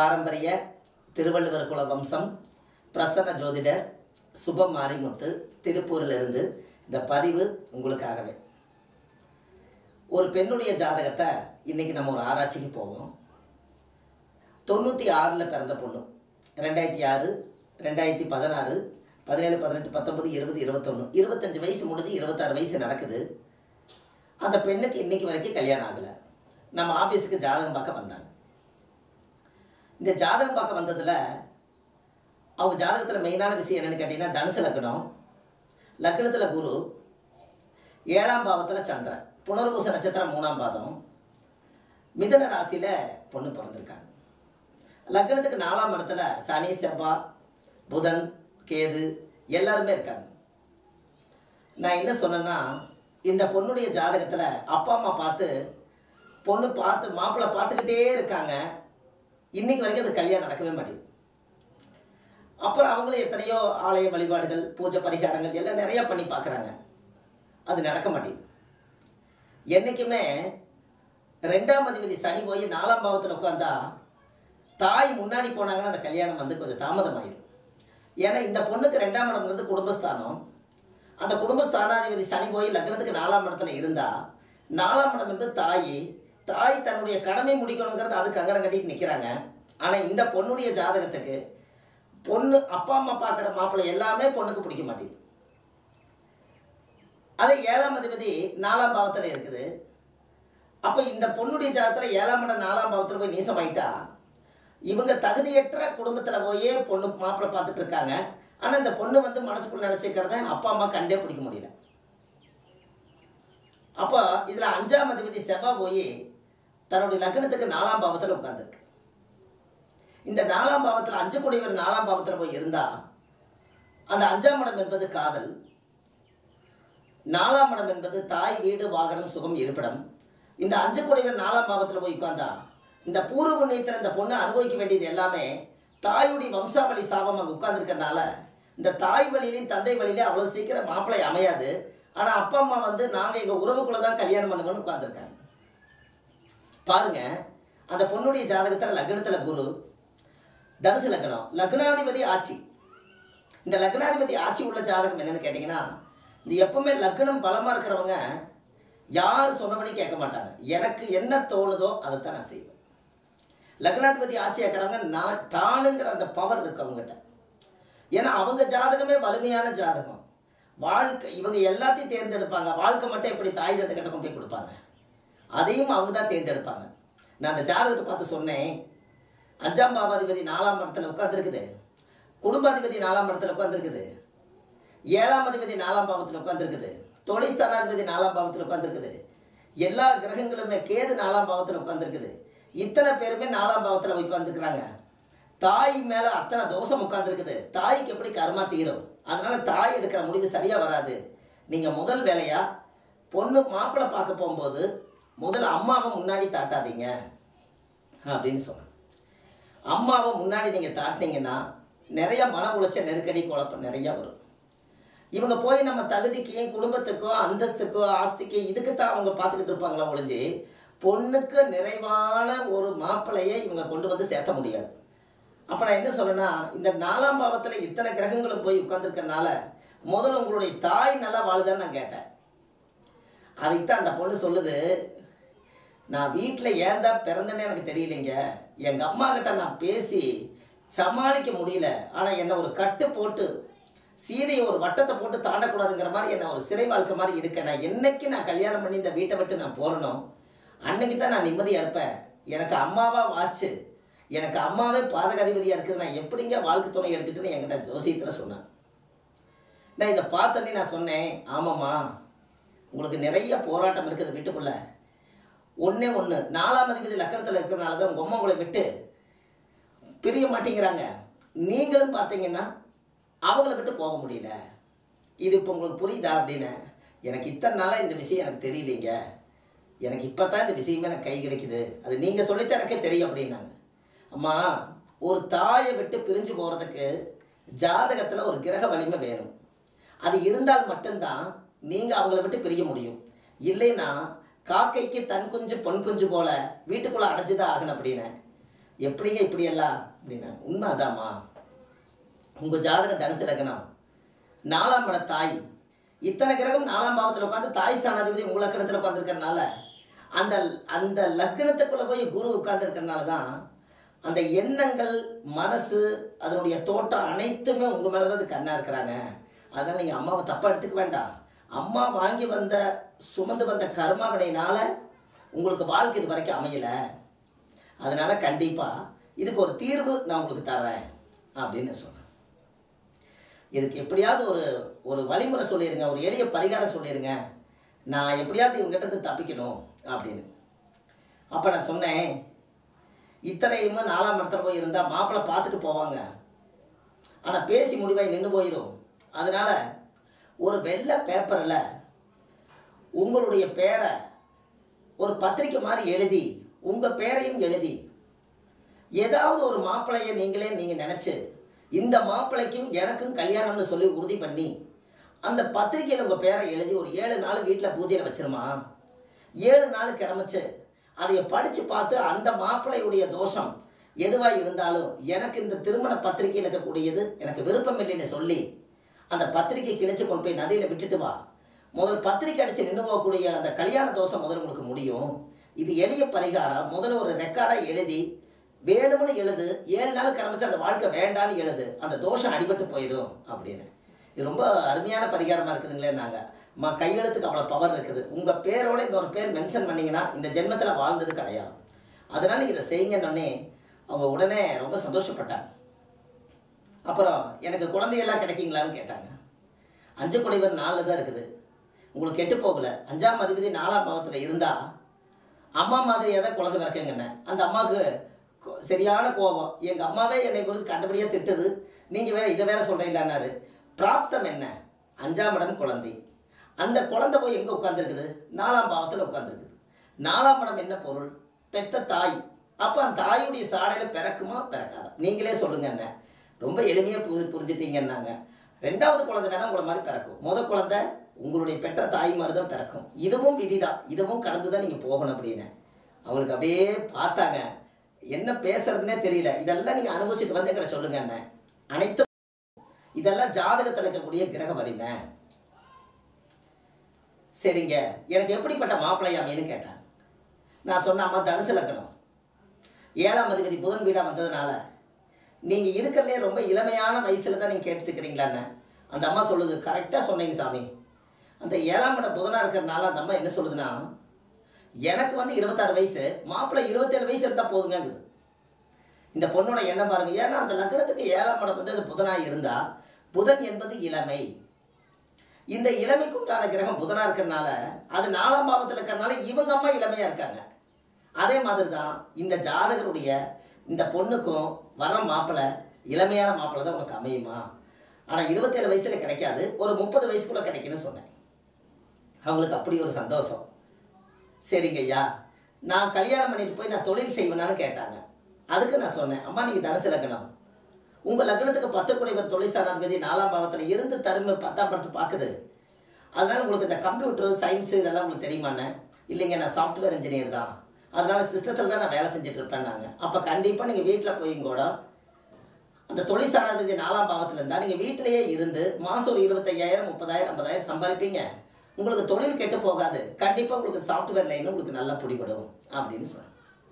பாரம்பரிய திருவள்ளுவர் குல வம்சம் பிரசன்ன ஜோதிடர் சுப மாரிமுத்து திருப்பூரிலிருந்து இந்த பதிவு உங்களுக்காகவே ஒரு பெண்ணுடைய ஜாதகத்தை இன்றைக்கி நம்ம ஒரு ஆராய்ச்சிக்கு போவோம் தொண்ணூற்றி ஆறில் பிறந்த பொண்ணு ரெண்டாயிரத்தி ஆறு ரெண்டாயிரத்தி பதினாறு பதினேழு பதினெட்டு பத்தொம்பது இருபது இருபத்தொன்று இருபத்தஞ்சு வயசு முடிஞ்சு இருபத்தாறு வயசு நடக்குது அந்த பெண்ணுக்கு இன்னைக்கு வரைக்கும் கல்யாணம் ஆகலை நம்ம ஆஃபீஸுக்கு ஜாதகம் பார்க்க வந்தாங்க இந்த ஜாதகம் பார்க்க வந்ததில் அவங்க ஜாதகத்தில் மெயினான விஷயம் என்னென்னு கேட்டிங்கன்னா தனுசு லக்னம் லக்னத்தில் குரு ஏழாம் பாவத்தில் சந்திரன் புனர்பூச நட்சத்திரம் மூணாம் பாதம் மிதன ராசியில் பொண்ணு பிறந்திருக்காங்க லக்னத்துக்கு நாலாம் இடத்துல சனி செவ்வாய் புதன் கேது எல்லாருமே இருக்காங்க நான் என்ன சொன்னேன்னா இந்த பொண்ணுடைய ஜாதகத்தில் அப்பா அம்மா பார்த்து பொண்ணு பார்த்து மாப்பிள்ளை பார்த்துக்கிட்டே இருக்காங்க இன்னைக்கு வரைக்கும் அது கல்யாணம் நடக்கவே மாட்டேங்குது அப்புறம் அவங்களும் எத்தனையோ ஆலய வழிபாடுகள் பூஜை பரிகாரங்கள் எல்லாம் நிறையா பண்ணி பார்க்குறாங்க அது நடக்க மாட்டேங்குது என்றைக்குமே ரெண்டாம் அதிபதி சனி போய் நாலாம் பாவத்தில் உட்காந்தா தாய் முன்னாடி போனாங்கன்னா அந்த கல்யாணம் வந்து கொஞ்சம் தாமதமாயிரும் ஏன்னா இந்த பொண்ணுக்கு ரெண்டாம் இடம்ங்கிறது குடும்பஸ்தானம் அந்த குடும்பஸ்தானாதிபதி சனி போய் லக்னத்துக்கு நாலாம் இடத்துல இருந்தா நாலாம் இடம் என்பது தாய் தாய் தன்னுடைய கடமை முடிக்கணுங்கிறது அது கங்கணம் கட்டிட்டு நிற்கிறாங்க ஆனால் இந்த பொண்ணுடைய ஜாதகத்துக்கு பொண்ணு அப்பா அம்மா பார்க்குற மாப்பிள்ளை எல்லாமே பொண்ணுக்கு பிடிக்க மாட்டேங்குது அது ஏழாம் அதிபதி நாலாம் பாவத்தில் இருக்குது அப்போ இந்த பொண்ணுடைய ஜாதகத்தில் ஏழாம் இடம் நாலாம் பாவத்தில் போய் நீசமாயிட்டா இவங்க தகுதியற்ற குடும்பத்தில் போயே பொண்ணு மாப்பிள்ளை பார்த்துட்டு இருக்காங்க ஆனால் இந்த பொண்ணு வந்து மனசுக்குள்ள நினச்சிக்கிறத அப்பா அம்மா கண்டே பிடிக்க முடியல அப்போ இதில் அஞ்சாம் அதிபதி செவ்வாய் போய் தன்னுடைய லக்னத்துக்கு நாலாம் பாவத்தில் உட்காந்துருக்கு இந்த நாலாம் பாவத்தில் அஞ்சு குடிவர் நாலாம் பாவத்தில் போய் இருந்தால் அந்த அஞ்சாம் இடம் என்பது காதல் நாலாம் இடம் என்பது தாய் வீடு வாகனம் சுகம் இருப்பிடம் இந்த அஞ்சு குடிவர் நாலாம் பாவத்தில் போய் உட்கார்ந்தா இந்த பூர்வ புண்ணியத்தில் இந்த பொண்ணு அனுபவிக்க வேண்டியது எல்லாமே தாயுடைய வம்சாவளி சாபம் அங்கே உட்கார்ந்துருக்கறனால இந்த தாய் வழியிலையும் தந்தை வழியிலையும் அவ்வளோ சீக்கிரம் மாப்பிள்ளை அமையாது ஆனால் அப்பா அம்மா வந்து நாங்கள் எங்கள் உறவுக்குள்ளே தான் கல்யாணம் பண்ணுங்கன்னு உட்காந்துருக்காங்க பாருங்க அந்த பொண்ணுடைய ஜாதகத்தில் லக்னத்தில் குரு தனுசு லக்னம் லக்னாதிபதி ஆட்சி இந்த லக்னாதிபதி ஆட்சி உள்ள ஜாதகம் என்னன்னு கேட்டிங்கன்னா இந்த எப்பவுமே லக்னம் பலமாக இருக்கிறவங்க யார் சொன்னபடி கேட்க மாட்டாங்க எனக்கு என்ன தோணுதோ அதை தான் நான் செய்வேன் லக்னாதிபதி ஆட்சி இருக்கிறவங்க நான் தானுங்கிற அந்த பவர் இருக்கு அவங்ககிட்ட ஏன்னா அவங்க ஜாதகமே வலிமையான ஜாதகம் வாழ்க்கை இவங்க எல்லாத்தையும் தேர்ந்தெடுப்பாங்க வாழ்க்கை மட்டும் எப்படி தாய் தந்தை கிட்ட கொண்டு போய் கொடுப்பாங்க அதையும் அவங்க தான் தேர்ந்தெடுப்பாங்க நான் அந்த ஜாதகத்தை பார்த்து சொன்னேன் அஞ்சாம் பாவாதிபதி நாலாம் இடத்துல உட்காந்துருக்குது குடும்பாதிபதி நாலாம் இடத்துல உட்காந்துருக்குது ஏழாம் அதிபதி நாலாம் பாவத்தில் உட்காந்துருக்குது தொழில்ஸ்தானாதிபதி நாலாம் பாவத்தில் உட்காந்துருக்குது எல்லா கிரகங்களுமே கேது நாலாம் பாவத்தில் உட்காந்துருக்குது இத்தனை பேருமே நாலாம் பாவத்தில் உட்காந்துருக்குறாங்க தாய் மேலே அத்தனை தோஷம் உட்காந்துருக்குது தாய்க்கு எப்படி கர்மா தீரும் அதனால தாய் எடுக்கிற முடிவு சரியாக வராது நீங்கள் முதல் வேலையாக பொண்ணு மாப்பிள்ளை பார்க்க போகும்போது முதல்ல அம்மாவை முன்னாடி தாட்டாதீங்க அப்படின்னு சொன்னேன் அம்மாவை முன்னாடி நீங்கள் தாட்டினீங்கன்னா நிறைய மன உளைச்சல் நெருக்கடி குழப்பம் நிறையா வரும் இவங்க போய் நம்ம தகுதிக்கு குடும்பத்துக்கோ அந்தஸ்துக்கோ ஆஸ்திக்கு இதுக்கு தான் அவங்க பார்த்துக்கிட்டு இருப்பாங்களா ஒழிஞ்சு பொண்ணுக்கு நிறைவான ஒரு மாப்பிள்ளையை இவங்க கொண்டு வந்து சேர்த்த முடியாது அப்போ நான் என்ன சொல்றேன்னா இந்த நாலாம் பாவத்தில் இத்தனை கிரகங்களும் போய் உட்காந்துருக்கனால முதல்ல உங்களுடைய தாய் நல்லா வாழுதான்னு நான் கேட்டேன் அதைத்தான் அந்த பொண்ணு சொல்லுது நான் வீட்டில் ஏன் தான் பிறந்தேன்னு எனக்கு தெரியலைங்க எங்கள் அம்மா கிட்ட நான் பேசி சமாளிக்க முடியல ஆனால் என்னை ஒரு கட்டு போட்டு சீதையை ஒரு வட்டத்தை போட்டு தாண்டக்கூடாதுங்கிற மாதிரி என்ன ஒரு சிறை வாழ்க்கை மாதிரி இருக்கேன் நான் என்னைக்கு நான் கல்யாணம் பண்ணி இந்த வீட்டை விட்டு நான் போகிறனோ அன்னைக்கு தான் நான் நிம்மதியாக இருப்பேன் எனக்கு அம்மாவா வாச்சு எனக்கு அம்மாவே பாதகாதிபதியாக இருக்குது நான் எப்படிங்க வாழ்க்கை துணை எடுத்துட்டுன்னு என்கிட்ட ஜோசியத்தில் சொன்னேன் நான் இதை பார்த்தோன்னே நான் சொன்னேன் ஆமாம்மா உங்களுக்கு நிறைய போராட்டம் இருக்குது வீட்டுக்குள்ளே ஒன்றே ஒன்று நாலாம் அதிபதி லக்கணத்தில் இருக்கிறனால தான் உங்கள் அம்மா உங்களை விட்டு பிரிய மாட்டேங்கிறாங்க நீங்களும் பார்த்தீங்கன்னா அவங்கள விட்டு போக முடியல இது இப்போ உங்களுக்கு புரியுதா அப்படின்னு எனக்கு இத்தனை நாளாக இந்த விஷயம் எனக்கு தெரியலைங்க எனக்கு இப்போ தான் இந்த விஷயமே எனக்கு கை கிடைக்குது அது நீங்கள் சொல்லித்தான் எனக்கே தெரியும் அப்படின்னாங்க அம்மா ஒரு தாயை விட்டு பிரிஞ்சு போகிறதுக்கு ஜாதகத்தில் ஒரு கிரக வலிமை வேணும் அது இருந்தால் மட்டும்தான் நீங்கள் அவங்கள விட்டு பிரிய முடியும் இல்லைன்னா காக்கைக்கு தன் குஞ்சு பொன் குஞ்சு போல வீட்டுக்குள்ளே அடைஞ்சுதான் ஆகணும் அப்படின்னு எப்படிங்க இப்படியெல்லாம் அப்படின்னாங்க உண்மை அதாம்மா உங்கள் ஜாதக தனுசு லக்னம் நாலாம் இட தாய் இத்தனை கிரகம் நாலாம் பாவத்தில் உட்காந்து தாய் ஸ்தானாதிபதி உங்கள் லக்கணத்தில் உட்காந்துருக்கறனால அந்த அந்த லக்னத்துக்குள்ளே போய் குரு உட்காந்துருக்கறனால தான் அந்த எண்ணங்கள் மனசு அதனுடைய தோற்றம் அனைத்துமே உங்கள் மேலே தான் அது கண்ணாக இருக்கிறாங்க அதனால் நீங்கள் அம்மாவை தப்பாக எடுத்துக்க வேண்டாம் அம்மா வாங்கி வந்த சுமந்து வந்த கர்மாவினையினால் உங்களுக்கு வாழ்க்கை இது வரைக்கும் அமையலை அதனால் கண்டிப்பாக இதுக்கு ஒரு தீர்வு நான் உங்களுக்கு தர்றேன் அப்படின்னு சொன்னேன் இதுக்கு எப்படியாவது ஒரு ஒரு வழிமுறை சொல்லிடுங்க ஒரு எளிய பரிகாரம் சொல்லிடுங்க நான் எப்படியாவது இவங்ககிட்ட இருந்து தப்பிக்கணும் அப்படின்னு அப்போ நான் சொன்னேன் இத்தனையுமே நாலாம் இடத்துல போய் இருந்தால் மாப்பிள்ளை பார்த்துட்டு போவாங்க ஆனால் பேசி முடிவாய் நின்று போயிடும் அதனால் ஒரு வெள்ளை பேப்பரில் உங்களுடைய பேரை ஒரு பத்திரிக்கை மாதிரி எழுதி உங்கள் பேரையும் எழுதி ஏதாவது ஒரு மாப்பிள்ளையை நீங்களே நீங்கள் நினச்சி இந்த மாப்பிள்ளைக்கும் எனக்கும் கல்யாணம்னு சொல்லி உறுதி பண்ணி அந்த பத்திரிக்கையில் உங்கள் பேரை எழுதி ஒரு ஏழு நாள் வீட்டில் பூஜையில் வச்சிருமா ஏழு நாள் கிளம்பிச்சு அதை படித்து பார்த்து அந்த மாப்பிள்ளையுடைய தோஷம் எதுவாக இருந்தாலும் எனக்கு இந்த திருமண பத்திரிக்கையில் இருக்கக்கூடியது எனக்கு விருப்பம் இல்லைன்னு சொல்லி அந்த பத்திரிக்கை கிழிச்சு கொண்டு போய் நதியில் விட்டுட்டு வா முதல் பத்திரிக்கை அடித்து நின்று போகக்கூடிய அந்த கல்யாண தோஷம் முதல்ல உங்களுக்கு முடியும் இது எளிய பரிகாரம் முதல்ல ஒரு ரெக்கார்டாக எழுதி வேணும்னு எழுது ஏழு நாள் கிளம்பிச்சு அந்த வாழ்க்கை வேண்டான்னு எழுது அந்த தோஷம் அடிபட்டு போயிடும் அப்படின்னு இது ரொம்ப அருமையான பரிகாரமாக இருக்குதுங்களே நாங்கள் ம கையெழுத்துக்கு அவ்வளோ பவர் இருக்குது உங்கள் பேரோட இன்னொரு பேர் மென்ஷன் பண்ணிங்கன்னா இந்த ஜென்மத்தில் வாழ்ந்தது கிடையாது அதனால் இதை செய்யுங்கன்னொடனே அவங்க உடனே ரொம்ப சந்தோஷப்பட்டாங்க அப்புறம் எனக்கு குழந்தையெல்லாம் கிடைக்குங்களான்னு கேட்டாங்க அஞ்சு குடைவர் நாலில் தான் இருக்குது உங்களுக்கு கெட்டு போகல அஞ்சாம் அதிபதி நாலாம் பாவத்தில் இருந்தால் அம்மா மாதிரியே தான் குழந்தை பிறக்குங்கண்ணே அந்த அம்மாவுக்கு கோ- சரியான கோபம் எங்கள் அம்மாவே என்னை குறித்து கண்டபடியாக திட்டுது நீங்கள் வேற இதை வேற சொல்கிறீங்களான்னாரு பிராப்தம் என்ன அஞ்சாம் இடம் குழந்தை அந்த குழந்தை போய் எங்கே உட்காந்துருக்குது நாலாம் பாவத்தில் உட்காந்துருக்குது நாலாம் இடம் என்ன பொருள் பெத்த தாய் அப்போ அந்த தாயுடைய சாடையில் பிறக்குமா பிறக்காதா நீங்களே சொல்லுங்க என்ன ரொம்ப எளிமையாக புரி புரிஞ்சுட்டீங்கன்னாங்க ரெண்டாவது குழந்தை வேணால் உங்களை மாதிரி பிறக்கும் முத குழந்தை உங்களுடைய பெற்ற தாய் மாதிரி தான் பிறக்கும் இதுவும் விதி தான் இதுவும் கடந்து தான் நீங்கள் போகணும் அப்படின்னு அவங்களுக்கு அப்படியே பார்த்தாங்க என்ன பேசுறதுனே தெரியல இதெல்லாம் நீங்கள் அனுபவிச்சுட்டு வந்து எங்களை சொல்லுங்க என்ன அனைத்து இதெல்லாம் ஜாதகத்தில் இருக்கக்கூடிய கிரக வலிமை சரிங்க எனக்கு எப்படிப்பட்ட மாப்பிள்ளையாமேன்னு கேட்டாங்க நான் சொன்ன அம்மா தனுசு லக்கணம் ஏழாம் அதிபதி புதன் வீடாக வந்ததுனால நீங்கள் இருக்கிறதுலே ரொம்ப இளமையான வயசில் தான் நீங்கள் கேட்டுருக்கிறீங்களான்னு அந்த அம்மா சொல்லுது கரெக்டாக சொன்னீங்க சாமி அந்த ஏழாம் இடம் புதனாக இருக்கிறனால அந்த அம்மா என்ன சொல்லுதுன்னா எனக்கு வந்து இருபத்தாறு வயசு மாப்பிள்ளை இருபத்தேழு வயசு இருந்தால் போதுங்கங்குது இந்த பொண்ணோட எண்ணம் பாருங்க ஏன்னா அந்த லக்னத்துக்கு ஏழாம் இடம் வந்து அது புதனாக இருந்தால் புதன் என்பது இளமை இந்த இளமைக்கு உண்டான கிரகம் புதனா இருக்கிறனால அது நாலாம் பாவத்தில் இருக்கிறனால இவங்க அம்மா இளமையா இருக்காங்க அதே மாதிரி தான் இந்த ஜாதகருடைய இந்த பொண்ணுக்கும் வர மாப்பிள்ளை இளமையான மாப்பிள்ளை தான் உனக்கு அமையுமா ஆனால் இருபத்தேழு வயசுல கிடைக்காது ஒரு முப்பது வயசுக்குள்ள கிடைக்குன்னு சொன்னேன் அவங்களுக்கு அப்படி ஒரு சந்தோஷம் சரிங்க ஐயா நான் கல்யாணம் பண்ணிட்டு போய் நான் தொழில் செய்வேனான்னு கேட்டாங்க அதுக்கு நான் சொன்னேன் அம்மா நீங்கள் தனுசு லக்னம் உங்கள் லக்னத்துக்கு பத்து குடைவர் தொழில் ஸ்தானாதிபதி நாலாம் பாவத்தில் இருந்து தருமை பத்தாம் படத்தை பார்க்குது அதனால் உங்களுக்கு இந்த கம்ப்யூட்டர் சயின்ஸு இதெல்லாம் உங்களுக்கு தெரியுமாண்ணே இல்லைங்க நான் சாஃப்ட்வேர் இன்ஜினியர் தான் அதனால் சிஸ்டத்தில் தான் நான் வேலை செஞ்சுட்டு இருப்பேன் நாங்கள் அப்போ கண்டிப்பாக நீங்கள் வீட்டில் போய் கூட அந்த தொழில் ஸ்தானாதிபதி நாலாம் பாவத்தில் இருந்தால் நீங்கள் வீட்டிலேயே இருந்து மாதம் ஒரு இருபத்தையாயிரம் முப்பதாயிரம் ஐம்பதாயிரம் சம்பாதிப்பீங்க உங்களுக்கு தொழில் கெட்டு போகாது கண்டிப்பாக உங்களுக்கு சாஃப்ட்வேர் லைன் உங்களுக்கு நல்லா பிடிபடும் அப்படின்னு சொன்னேன்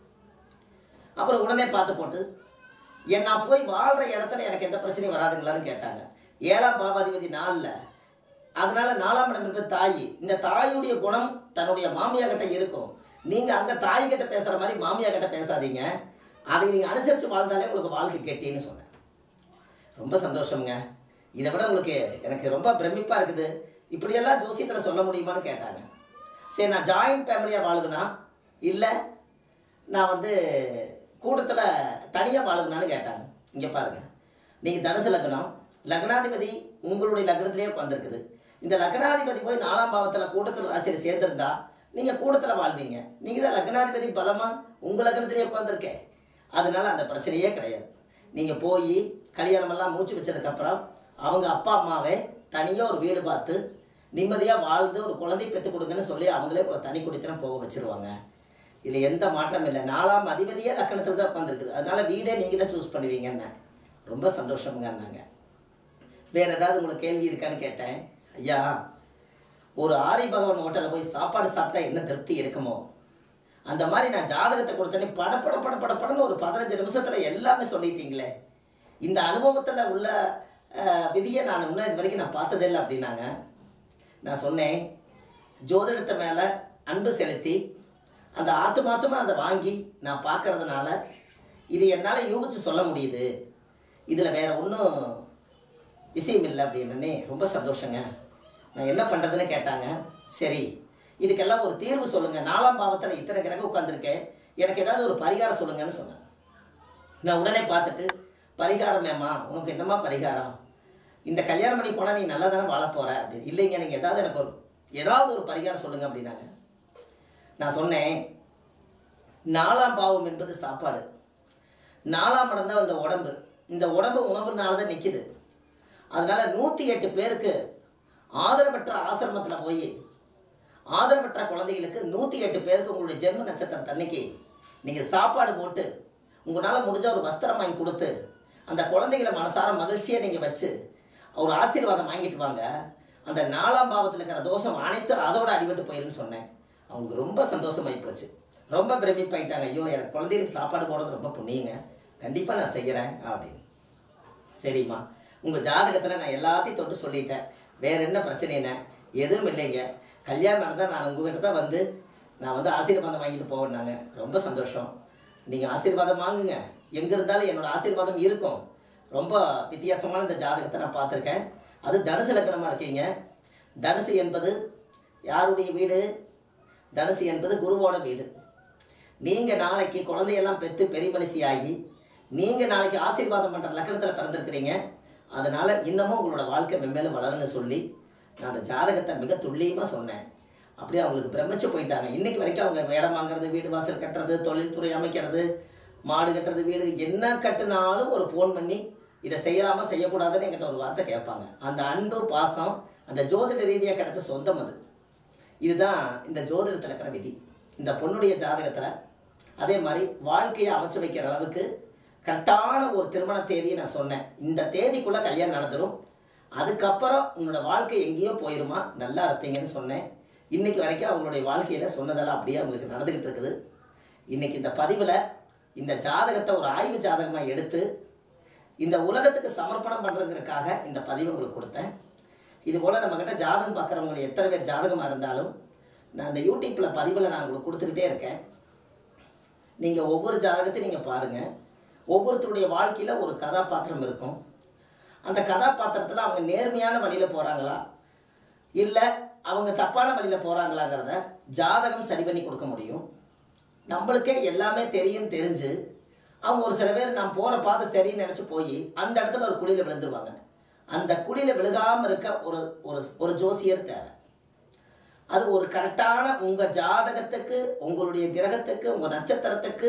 அப்புறம் உடனே பார்த்து போட்டு என் நான் போய் வாழ்கிற இடத்துல எனக்கு எந்த பிரச்சனையும் வராதுங்களான்னு கேட்டாங்க ஏழாம் பாவாதிபதி நாளில் அதனால நாலாம் இடம் என்பது தாய் இந்த தாயுடைய குணம் தன்னுடைய மாமியா கிட்ட இருக்கும் நீங்கள் அங்கே தாய் கிட்ட பேசுகிற மாதிரி மாமியா கிட்ட பேசாதீங்க அதை நீங்கள் அனுசரித்து வாழ்ந்தாலே உங்களுக்கு வாழ்க்கை கெட்டின்னு சொன்னேன் ரொம்ப சந்தோஷம்ங்க இதை விட உங்களுக்கு எனக்கு ரொம்ப பிரமிப்பாக இருக்குது இப்படியெல்லாம் ஜோசியத்தில் சொல்ல முடியுமான்னு கேட்டாங்க சரி நான் ஜாயிண்ட் ஃபேமிலியாக வாழுகுனா இல்லை நான் வந்து கூட்டத்தில் தனியாக வாழுங்கனான்னு கேட்டாங்க இங்கே பாருங்கள் நீங்கள் தனுசு லக்னம் லக்னாதிபதி உங்களுடைய லக்னத்திலே உட்காந்துருக்குது இந்த லக்னாதிபதி போய் நாலாம் பாவத்தில் கூட்டத்தில் ராசியில் சேர்ந்திருந்தா நீங்கள் கூட்டத்தில் வாழ்வீங்க நீங்கள் தான் லக்னாதிபதி பலமாக உங்கள் லக்னத்திலே உட்காந்துருக்கே அதனால அந்த பிரச்சனையே கிடையாது நீங்கள் போய் கல்யாணமெல்லாம் மூச்சு வச்சதுக்கப்புறம் அவங்க அப்பா அம்மாவே தனியாக ஒரு வீடு பார்த்து நிம்மதியாக வாழ்ந்து ஒரு குழந்தை பெற்று கொடுங்கன்னு சொல்லி அவங்களே உங்களை தனி குடித்தனம் போக வச்சிருவாங்க இதில் எந்த மாற்றமும் இல்லை நாலாம் அதிபதியே லக்கணத்தில் தான் உட்காந்துருக்குது அதனால வீடே நீங்கள் தான் சூஸ் பண்ணுவீங்கன்னு ரொம்ப சந்தோஷமுங்கன்னாங்க வேற ஏதாவது உங்களுக்கு கேள்வி இருக்கான்னு கேட்டேன் ஐயா ஒரு ஆரி பகவான் ஹோட்டலில் போய் சாப்பாடு சாப்பிட்டா என்ன திருப்தி இருக்குமோ அந்த மாதிரி நான் ஜாதகத்தை கொடுத்தனே பட பட பட பட படன்னு ஒரு பதினஞ்சு நிமிஷத்தில் எல்லாமே சொல்லிட்டீங்களே இந்த அனுபவத்தில் உள்ள அஹ், விதியை நான் இன்னும் இது வரைக்கும் நான் பார்த்ததே இல்லை அப்படின்னாங்க நான் சொன்னேன் ஜோதிடத்தை மேலே அன்பு செலுத்தி அந்த ஆத்துமாத்தமாக அதை வாங்கி நான் பார்க்கறதுனால இது என்னால் யூகிச்சு சொல்ல முடியுது இதில் வேற ஒன்றும் விஷயம் இல்லை அப்படின்னே ரொம்ப சந்தோஷங்க நான் என்ன பண்ணுறதுன்னு கேட்டாங்க சரி இதுக்கெல்லாம் ஒரு தீர்வு சொல்லுங்கள் நாலாம் பாவத்தில் இத்தனை கிரகம் உட்காந்துருக்கேன் எனக்கு ஏதாவது ஒரு பரிகாரம் சொல்லுங்கன்னு சொன்னேன் நான் உடனே பார்த்துட்டு பரிகாரம் ஏம்மா உனக்கு என்னம்மா பரிகாரம் இந்த கல்யாணம் பண்ணி போனால் நீ நல்லா தானே வாழ போகிற அப்படின்னு இல்லைங்க நீங்கள் ஏதாவது எனக்கு ஒரு ஏதாவது ஒரு பரிகாரம் சொல்லுங்கள் அப்படின்னாங்க நான் சொன்னேன் நாலாம் பாவம் என்பது சாப்பாடு நாலாம் இடம் தான் இந்த உடம்பு இந்த உடம்பு உணவுனால தான் நிற்கிது அதனால நூற்றி எட்டு பேருக்கு ஆதரவற்ற ஆசிரமத்தில் போய் ஆதரவற்ற குழந்தைகளுக்கு நூற்றி எட்டு பேருக்கு உங்களுடைய ஜென்ம நட்சத்திரத்தை அன்னைக்கு நீங்கள் சாப்பாடு போட்டு உங்களால் முடிஞ்ச ஒரு வஸ்திரம் வாங்கி கொடுத்து அந்த குழந்தைகளை மனசார மகிழ்ச்சியை நீங்கள் வச்சு ஒரு ஆசீர்வாதம் வாங்கிட்டு வாங்க அந்த நாலாம் பாவத்தில் இருக்கிற தோஷம் அனைத்தும் அதோட அடிபட்டு போயிருன்னு சொன்னேன் அவங்களுக்கு ரொம்ப சந்தோஷமாகி போச்சு ரொம்ப பிரமிப்பாயிட்டாங்க ஐயோ எனக்கு குழந்தைகளுக்கு சாப்பாடு போடுறது ரொம்ப புண்ணியங்க கண்டிப்பாக நான் செய்கிறேன் அப்படின்னு சரிம்மா உங்கள் ஜாதகத்தில் நான் எல்லாத்தையும் தொட்டு சொல்லிட்டேன் வேற என்ன பிரச்சனைன்னு எதுவும் இல்லைங்க கல்யாணம் நடந்தால் நான் உங்ககிட்ட தான் வந்து நான் வந்து ஆசீர்வாதம் வாங்கிட்டு போவேன்னாங்க ரொம்ப சந்தோஷம் நீங்கள் ஆசீர்வாதம் வாங்குங்க எங்கே இருந்தாலும் என்னோட ஆசீர்வாதம் இருக்கும் ரொம்ப வித்தியாசமான இந்த ஜாதகத்தை நான் பார்த்துருக்கேன் அது தனுசு லக்கணமாக இருக்கீங்க தனுசு என்பது யாருடைய வீடு தனுசு என்பது குருவோட வீடு நீங்கள் நாளைக்கு குழந்தையெல்லாம் பெற்று பெரிய மனுஷியாகி நீங்கள் நாளைக்கு ஆசீர்வாதம் பண்ணுற லக்கணத்தில் பிறந்திருக்கிறீங்க அதனால் இன்னமும் உங்களோட வாழ்க்கை மென்மேலும் வளருன்னு சொல்லி நான் அந்த ஜாதகத்தை மிக துல்லியமாக சொன்னேன் அப்படியே அவங்களுக்கு பிரமிச்சு போயிட்டாங்க இன்னைக்கு வரைக்கும் அவங்க இடம் வாங்குறது வீடு வாசல் கட்டுறது தொழில்துறை அமைக்கிறது மாடு கட்டுறது வீடு என்ன கட்டுனாலும் ஒரு ஃபோன் பண்ணி இதை செய்யலாமா செய்யக்கூடாதுன்னு என்கிட்ட ஒரு வார்த்தை கேட்பாங்க அந்த அன்பு பாசம் அந்த ஜோதிட ரீதியாக கிடைச்ச சொந்தம் அது இதுதான் இந்த ஜோதிடத்தில் இருக்கிற விதி இந்த பொண்ணுடைய ஜாதகத்தில் அதே மாதிரி வாழ்க்கையை அமைச்சு வைக்கிற அளவுக்கு கரெக்டான ஒரு திருமண தேதியை நான் சொன்னேன் இந்த தேதிக்குள்ளே கல்யாணம் நடந்துடும் அதுக்கப்புறம் உன்னோட வாழ்க்கை எங்கேயோ போயிருமா நல்லா இருப்பீங்கன்னு சொன்னேன் இன்னைக்கு வரைக்கும் அவங்களுடைய வாழ்க்கையில் சொன்னதெல்லாம் அப்படியே அவங்களுக்கு நடந்துக்கிட்டு இருக்குது இன்னைக்கு இந்த பதிவில் இந்த ஜாதகத்தை ஒரு ஆய்வு ஜாதகமாக எடுத்து இந்த உலகத்துக்கு சமர்ப்பணம் பண்ணுறதுக்காக இந்த பதிவை உங்களுக்கு கொடுத்தேன் இது போல் நம்மக்கிட்ட ஜாதகம் பார்க்குறவங்க எத்தனை பேர் ஜாதகமாக இருந்தாலும் நான் இந்த யூடியூப்பில் பதிவில் நான் உங்களுக்கு கொடுத்துக்கிட்டே இருக்கேன் நீங்கள் ஒவ்வொரு ஜாதகத்தையும் நீங்கள் பாருங்கள் ஒவ்வொருத்தருடைய வாழ்க்கையில் ஒரு கதாபாத்திரம் இருக்கும் அந்த கதாபாத்திரத்தில் அவங்க நேர்மையான வழியில் போகிறாங்களா இல்லை அவங்க தப்பான வழியில் போகிறாங்களாங்கிறத ஜாதகம் சரி பண்ணி கொடுக்க முடியும் நம்மளுக்கே எல்லாமே தெரியும் தெரிஞ்சு அவங்க ஒரு சில பேர் நான் போகிற பாதை சரின்னு நினச்சி போய் அந்த இடத்துல ஒரு குழியில் விழுந்துருவாங்க அந்த குழியில் விழுகாமல் இருக்க ஒரு ஒரு ஒரு ஜோசியர் தேவை அது ஒரு கரெக்டான உங்கள் ஜாதகத்துக்கு உங்களுடைய கிரகத்துக்கு உங்கள் நட்சத்திரத்துக்கு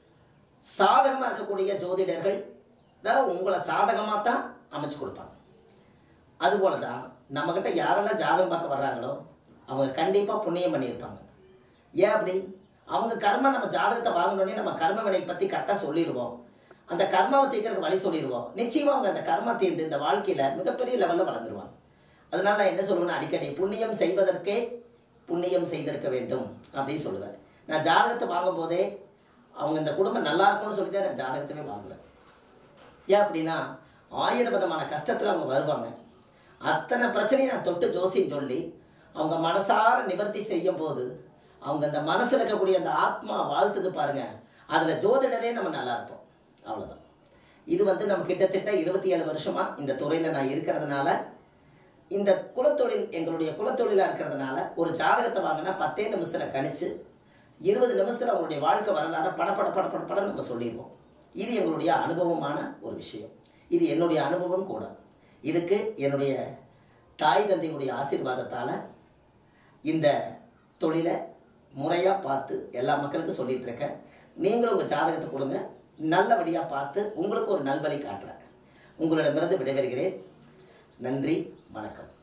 சாதகமாக இருக்கக்கூடிய ஜோதிடர்கள் தான் உங்களை சாதகமாக தான் அமைச்சு கொடுப்பாங்க அதுபோல தான் நம்மக்கிட்ட யாரெல்லாம் ஜாதகம் பார்க்க வர்றாங்களோ அவங்க கண்டிப்பாக புண்ணியம் பண்ணியிருப்பாங்க ஏன் அப்படி அவங்க கர்ம நம்ம ஜாதகத்தை வாங்கினோடனே நம்ம கர்ம வினை பற்றி கரெக்டாக சொல்லிடுவோம் அந்த கர்மாவை தீர்க்கறதுக்கு வழி சொல்லிடுவோம் நிச்சயமாக அவங்க அந்த கர்மா தீர்ந்து இந்த வாழ்க்கையில் மிகப்பெரிய லெவலில் வளர்ந்துருவாங்க அதனால நான் என்ன சொல்லுவேன்னா அடிக்கடி புண்ணியம் செய்வதற்கே புண்ணியம் செய்திருக்க வேண்டும் அப்படின்னு சொல்லுவேன் நான் ஜாதகத்தை வாங்கும்போதே அவங்க இந்த குடும்பம் நல்லா இருக்கும்னு சொல்லி தான் நான் ஜாதகத்தவே வாங்குவேன் ஏன் அப்படின்னா ஆயிரம் விதமான கஷ்டத்தில் அவங்க வருவாங்க அத்தனை பிரச்சனையும் நான் தொட்டு ஜோசியம் சொல்லி அவங்க மனசார நிவர்த்தி செய்யும் போது அவங்க அந்த மனசில் இருக்கக்கூடிய அந்த ஆத்மா வாழ்த்துது பாருங்க அதில் ஜோதிடரே நம்ம நல்லா இருப்போம் அவ்வளோதான் இது வந்து நம்ம கிட்டத்தட்ட இருபத்தி ஏழு வருஷமாக இந்த துறையில் நான் இருக்கிறதுனால இந்த குலத்தொழில் எங்களுடைய குலத்தொழிலாக இருக்கிறதுனால ஒரு ஜாதகத்தை வாங்கினா பத்தே நிமிஷத்தில் கணிச்சு இருபது நிமிஷத்தில் அவங்களுடைய வாழ்க்கை வரலாறு பட பட பட பட பட நம்ம சொல்லிடுவோம் இது எங்களுடைய அனுபவமான ஒரு விஷயம் இது என்னுடைய அனுபவம் கூட இதுக்கு என்னுடைய தாய் தந்தையுடைய ஆசீர்வாதத்தால் இந்த தொழிலை முறையாக பார்த்து எல்லா மக்களுக்கும் சொல்லிட்டு இருக்கேன் நீங்களும் உங்கள் ஜாதகத்தை கொடுங்க நல்லபடியாக பார்த்து உங்களுக்கு ஒரு நல்வழி காட்டுறேன் உங்களிடமிருந்து விடைபெறுகிறேன் நன்றி வணக்கம்